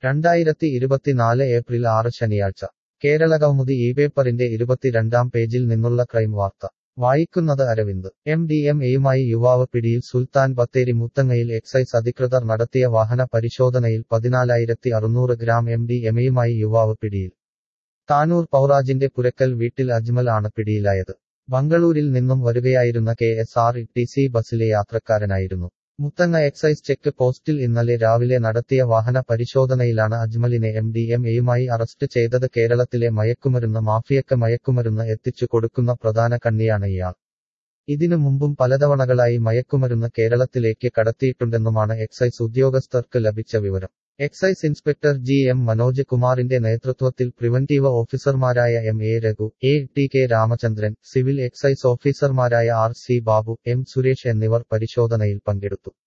രണ്ടായിരത്തി ഇരുപത്തിനാല് ഏപ്രിൽ ആറ് ശനിയാഴ്ച കേരളകൗമുദി ഈ പേപ്പറിന്റെ ഇരുപത്തിരണ്ടാം പേജിൽ നിന്നുള്ള ക്രൈം വാർത്ത വായിക്കുന്നത് അരവിന്ദ് എം ഡി എം എയുമായി യുവാവ് പിടിയിൽ സുൽത്താൻ ബത്തേരി മുത്തങ്ങയിൽ എക്സൈസ് അധികൃതർ നടത്തിയ വാഹന പരിശോധനയിൽ പതിനാലായിരത്തി അറുന്നൂറ് ഗ്രാം എം ഡി എമയുമായി യുവാവ് പിടിയിൽ താനൂർ പൗറാജിന്റെ പുരക്കൽ വീട്ടിൽ അജ്മൽ ആണ് പിടിയിലായത് ബംഗളൂരിൽ നിന്നും വരികയായിരുന്ന K S R T C ബസിലെ യാത്രക്കാരനായിരുന്നു മുത്തങ്ങ എക്സൈസ് ചെക്ക് പോസ്റ്റിൽ ഇന്നലെ രാവിലെ നടത്തിയ വാഹന പരിശോധനയിലാണ് അജ്മലിനെ എം ഡി എം എയുമായി അറസ്റ്റ് ചെയ്തത് കേരളത്തിലെ മയക്കുമരുന്ന് മാഫിയക്ക് മയക്കുമരുന്ന് എത്തിച്ചു കൊടുക്കുന്ന പ്രധാന കണ്ണിയാണ് ഇയാൾ ഇതിനു മുമ്പും പലതവണകളായി മയക്കുമരുന്ന് കേരളത്തിലേക്ക് കടത്തിയിട്ടുണ്ടെന്നുമാണ് എക്സൈസ് ഉദ്യോഗസ്ഥർക്ക് ലഭിച്ച വിവരം excise inspector G M Manoj കുമാറിന്റെ നേതൃത്വത്തിൽ പ്രിവന്റീവ് ഓഫീസർമാരായ M A Raghu A T K Ramachandran civil excise ഓഫീസർമാരായ R C Babu M Suresh എന്നിവർ പരിശോധനയിൽ പങ്കെടുത്തു